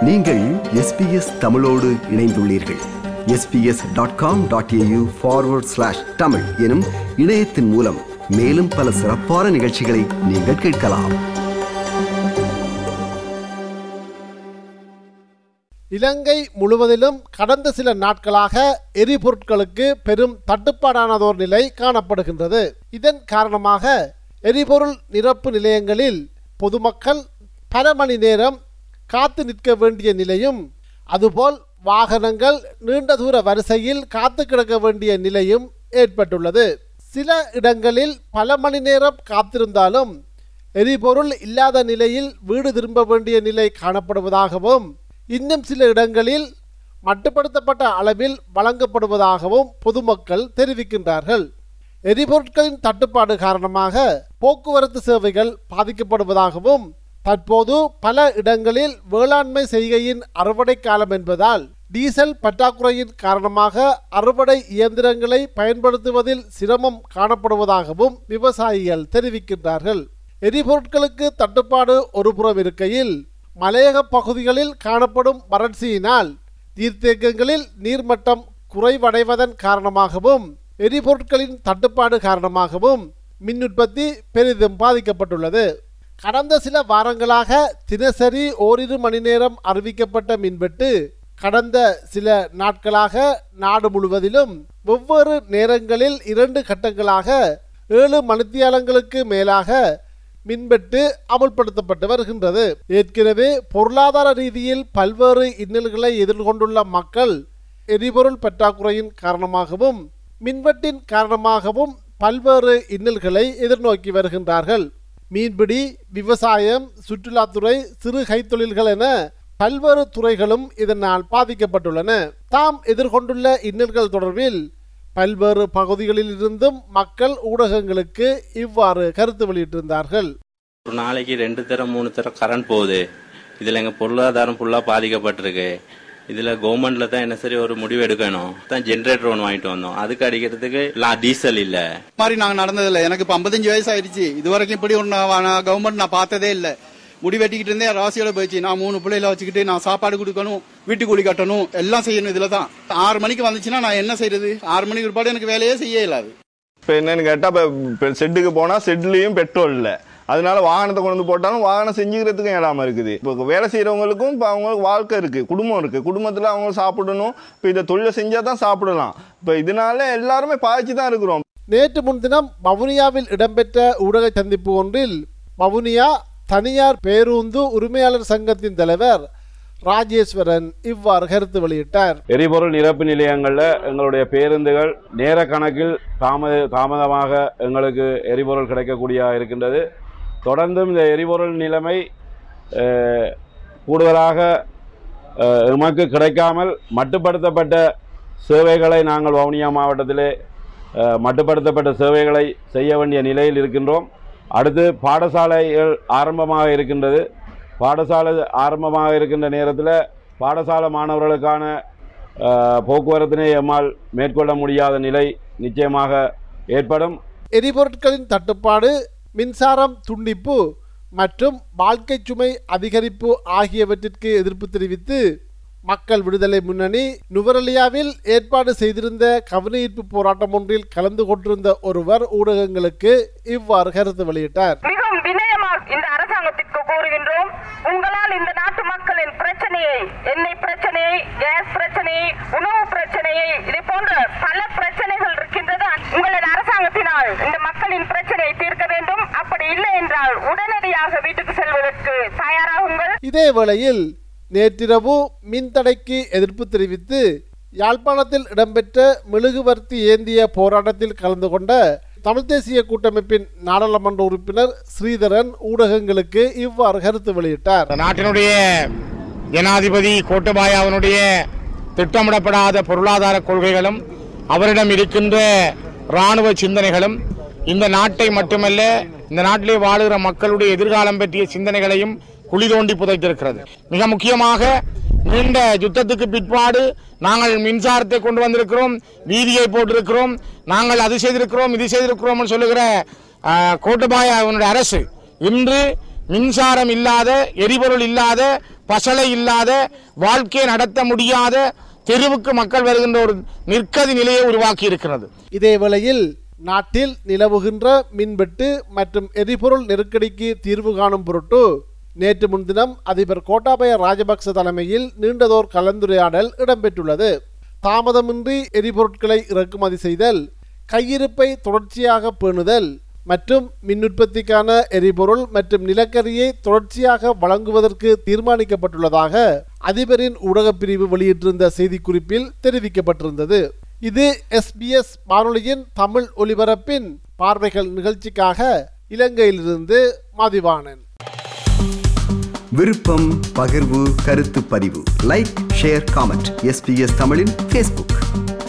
நீங்கள் எஸ்பிஎஸ் தமிழோடு இணைந்துள்ளீர்கள் SBS dot com dot AU forward slash Tamil எனும் இணையத்தின் மூலம் மேலும் பல சிறப்பான நிகழ்ச்சிகளை நீங்கள் கேட்கலாம் இலங்கை முழுவதிலும் கடந்த சில நாட்களாக எரிபொருட்களுக்கு பெரும் தட்டுப்பாடானதோர் நிலை காணப்படுகின்றது இதன் காரணமாக எரிபொருள் நிரப்பு நிலையங்களில் பொதுமக்கள் பல மணி நேரம் காத்து நிற்க வேண்டிய நிலையும் அதுபோல் வாகனங்கள் நீண்ட தூர வரிசையில் காத்து கிடக்க வேண்டிய நிலையும் ஏற்பட்டுள்ளது சில இடங்களில் பல மணி நேரம் காத்திருந்தாலும் எரிபொருள் இல்லாத நிலையில் வீடு திரும்ப வேண்டிய நிலை காணப்படுவதாகவும் இன்னும் சில இடங்களில் மட்டுப்படுத்தப்பட்ட அளவில் வழங்கப்படுவதாகவும் பொதுமக்கள் தெரிவிக்கின்றார்கள் எரிபொருட்களின் தட்டுப்பாடு காரணமாக போக்குவரத்து சேவைகள் பாதிக்கப்படுவதாகவும் தற்போது பல இடங்களில் வேளாண்மை செய்கையின் அறுவடை காலம் என்பதால் டீசல் பற்றாக்குறையின் காரணமாக அறுவடை இயந்திரங்களை பயன்படுத்துவதில் சிரமம் காணப்படுவதாகவும் விவசாயிகள் தெரிவிக்கின்றார்கள் எரிபொருட்களுக்கு தட்டுப்பாடு ஒருபுறம் இருக்கையில் மலையக பகுதிகளில் காணப்படும் வறட்சியினால் நீர்த்தேக்கங்களில் நீர்மட்டம் குறைவடைவதன் காரணமாகவும் எரிபொருட்களின் தட்டுப்பாடு காரணமாகவும் மின் உற்பத்தி பெரிதும் பாதிக்கப்பட்டுள்ளது கடந்த சில வாரங்களாக தினசரி ஓரிரு மணி நேரம் அறிவிக்கப்பட்ட மின்வெட்டு கடந்த சில நாட்களாக நாடு முழுவதிலும் வெவ்வேறு நேரங்களில் இரண்டு கட்டங்களாக ஏழு மணித்தியாலங்களுக்கு மேலாக மின்வெட்டு அமல்படுத்தப்பட்டு வருகின்றது ஏற்கனவே பொருளாதார ரீதியில் பல்வேறு இன்னல்களை எதிர்கொண்டுள்ள மக்கள் எரிபொருள் பற்றாக்குறையின் காரணமாகவும் மின்வெட்டின் காரணமாகவும் பல்வேறு இன்னல்களை எதிர்நோக்கி வருகின்றார்கள் மீன்பிடி விவசாயம் சுற்றுலாத்துறை சிறு கைத்தொழில்கள் என பல்வேறு துறைகளும் இதனால் பாதிக்கப்பட்டுள்ளன தாம் எதிர்கொண்டுள்ள இன்னல்கள் தொடர்பில் பல்வேறு பகுதிகளில் இருந்தும் மக்கள் ஊடகங்களுக்கு இவ்வாறு கருத்து வெளியிட்டிருந்தார்கள் ஒரு நாளைக்கு ரெண்டு தரம் மூணு தரம் கரண்ட் போகுது இதுல எங்க பொருளாதாரம் ஃபுல்லா பாதிக்கப்பட்டிருக்கு இதுல கவர்மெண்ட்ல தான் என்ன சரி ஒரு முடிவு எடுக்கணும் தான் ஜென்ரேட்டர் ஒன்று வாங்கிட்டு வந்தோம் அதுக்கு அடிக்கிறதுக்கு லா- டீசல் இல்ல மாதிரி நாங்க நடந்ததில்ல எனக்கு இப்ப 55 வயசு ஆயிடுச்சு இது வரைக்கும் இப்படி ஒண்ணு கவர்மெண்ட் நான் பார்த்ததே இல்ல முடி வெட்டிக்கிட்டு இருந்தே ராசியோட போயிடுச்சு நான் மூணு பிள்ளைகளை வச்சுக்கிட்டு நான் சாப்பாடு கொடுக்கணும் வீட்டு கூலி கட்டணும் எல்லாம் செய்யணும் இதுல தான் ஆறு மணிக்கு வந்துச்சுன்னா நான் என்ன செய்யறது ஆறு மணிக்கு பிற்பாடு எனக்கு வேலையே செய்ய இயலாது இப்போ என்னன்னு கேட்டால் இப்போ செட்டுக்கு போனால் செட்லேயும் பெட்ரோல் இல்லை அதனால வாகனத்தை கொண்டு வந்து போட்டாலும் வாகனம் செஞ்சுக்கிறதுக்கும் இல்லாமல் இருக்குது இப்போ வேலை செய்கிறவங்களுக்கும் இப்போ அவங்களுக்கு வாழ்க்கை இருக்குது குடும்பம் இருக்குது குடும்பத்தில் அவங்க சாப்பிடணும் இப்போ இதை தொழிலை செஞ்சால் தான் சாப்பிடலாம் இப்போ இதனால எல்லாருமே பாதிச்சு தான் இருக்கிறோம் நேற்று முன்தினம் வவுனியாவில் இடம்பெற்ற ஊடக சந்திப்பு ஒன்றில் வவுனியா தனியார் பேருந்து உரிமையாளர் சங்கத்தின் தலைவர் ராஜேஸ்வரன் இவ்வாறு கருத்து வெளியிட்டார் எரிபொருள் நிரப்பு நிலையங்களில் எங்களுடைய பேருந்துகள் நேர கணக்கில் தாமத தாமதமாக எங்களுக்கு எரிபொருள் கிடைக்கக்கூடிய இருக்கின்றது தொடர்ந்தும் இந்த எரிபொருள் நிலைமை அஹ், கூடுதலாக அஹ், எமக்கு கிடைக்காமல் மட்டுப்படுத்தப்பட்ட சேவைகளை நாங்கள் வவுனியா மாவட்டத்திலே அஹ், மட்டுப்படுத்தப்பட்ட சேவைகளை செய்ய வேண்டிய நிலையில் இருக்கின்றோம் அடுத்து பாடசாலைகள் ஆரம்பமாக இருக்கின்றது பாடசாலை ஆரம்பமாக இருக்கின்ற நேரத்தில் பாடசாலை மாணவர்களுக்கான அஹ், போக்குவரத்தினை எம்மால் மேற்கொள்ள முடியாத நிலை நிச்சயமாக ஏற்படும் எரிபொருட்களின் தட்டுப்பாடு மின்சாரம் துண்டிப்பு மற்றும் வாழ்க்கை சுமை அதிகரிப்பு ஆகியவற்றிற்கு எதிர்ப்பு தெரிவித்து மக்கள் விடுதலை முன்னணி நுவரலியாவில் ஏற்பாடு செய்திருந்த கவனஈர்ப்பு போராட்டம் ஒன்றில் கலந்து கொண்டிருந்த ஒருவர் ஊடகங்களுக்கு இவ்வாறு கருத்து வெளியிட்டார் மிகவும் வினயமாக இந்த அரசாங்கத்திற்கு கூறுகின்றோம் உங்களால் இந்த நாட்டு மக்களின் பிரச்சனையை எண்ணெய் பிரச்சனையை கேஸ் பிரச்சனையை உணவு பிரச்சனையை இது போன்ற பல பிரச்சனைகள் இருக்கின்றது உங்களது அரசாங்கத்தினால் இந்த மக்களின் பிரச்சனையை தீர்க்க வேண்டும் அப்படி இல்லை என்றால் உடனடியாக வீட்டுக்கு செல்வதற்கு தயாராகுங்கள் இதே வேளையில் நேற்றிரவு மின்தடைக்கு எதிர்ப்பு தெரிவித்து யாழ்ப்பாணத்தில் இடம்பெற்ற மெழுகுவர்த்தி ஏந்திய போராட்டத்தில் கலந்து கொண்ட தமிழ் தேசிய கூட்டமைப்பின் நாடாளுமன்ற உறுப்பினர் ஸ்ரீதரன் ஊடகங்களுக்கு இவ்வாறு கருத்து வெளியிட்டார் இந்த நாட்டினுடைய ஜனாதிபதி கோட்டபாயாவினுடைய திட்டமிடப்படாத பொருளாதார கொள்கைகளும் அவரிடம் இருக்கின்ற இராணுவ சிந்தனைகளும் இந்த நாட்டை மட்டுமல்ல இந்த நாட்டிலே வாழுகிற மக்களுடைய எதிர்காலம் பற்றிய சிந்தனைகளையும் குழி தோண்டி புதைத்திருக்கிறது மிக முக்கியமாக நீண்ட யுத்தத்துக்கு பிற்பாடு நாங்கள் மின்சாரத்தை கொண்டு வந்திருக்கிறோம் வீதியை போட்டிருக்கிறோம் நாங்கள் அது செய்திருக்கிறோம் இது செய்திருக்கிறோம் சொல்லுகிற ஆஹ், கோட்டபாய அவனுடைய அரசு இன்று மின்சாரம் இல்லாத எரிபொருள் இல்லாத பசலை இல்லாத வாழ்க்கையை நடத்த முடியாத தெருவுக்கு மக்கள் வருகின்ற ஒரு நிற்கதி நிலையை உருவாக்கி இருக்கிறது இதே வேளையில் நாட்டில் நிலவுகின்ற மின்வெட்டு மற்றும் எரிபொருள் நெருக்கடிக்கு தீர்வு காணும் பொருட்டு நேற்று முன்தினம் அதிபர் கோட்டாபய ராஜபக்ச தலைமையில் நீண்டதோர் கலந்துரையாடல் இடம்பெற்றுள்ளது தாமதமின்றி எரிபொருட்களை இறக்குமதி செய்தல் கையிருப்பை தொடர்ச்சியாக பேணுதல் மற்றும் மின் உற்பத்திக்கான எரிபொருள் மற்றும் நிலக்கரியை தொடர்ச்சியாக வழங்குவதற்கு தீர்மானிக்கப்பட்டுள்ளதாக அதிபரின் ஊடகப் பிரிவு வெளியிட்டிருந்த செய்திக்குறிப்பில் தெரிவிக்கப்பட்டிருந்தது இது எஸ்பிஎஸ் வானொலியின் தமிழ் ஒலிபரப்பின் பார்வைகள் நிகழ்ச்சிக்காக இலங்கையிலிருந்து மதிவாணன் விருப்பம் பகிர்வு கருத்து பதிவு லைக் ஷேர் காமெண்ட் எஸ்பிஎஸ் தமிழின் ஃபேஸ்புக்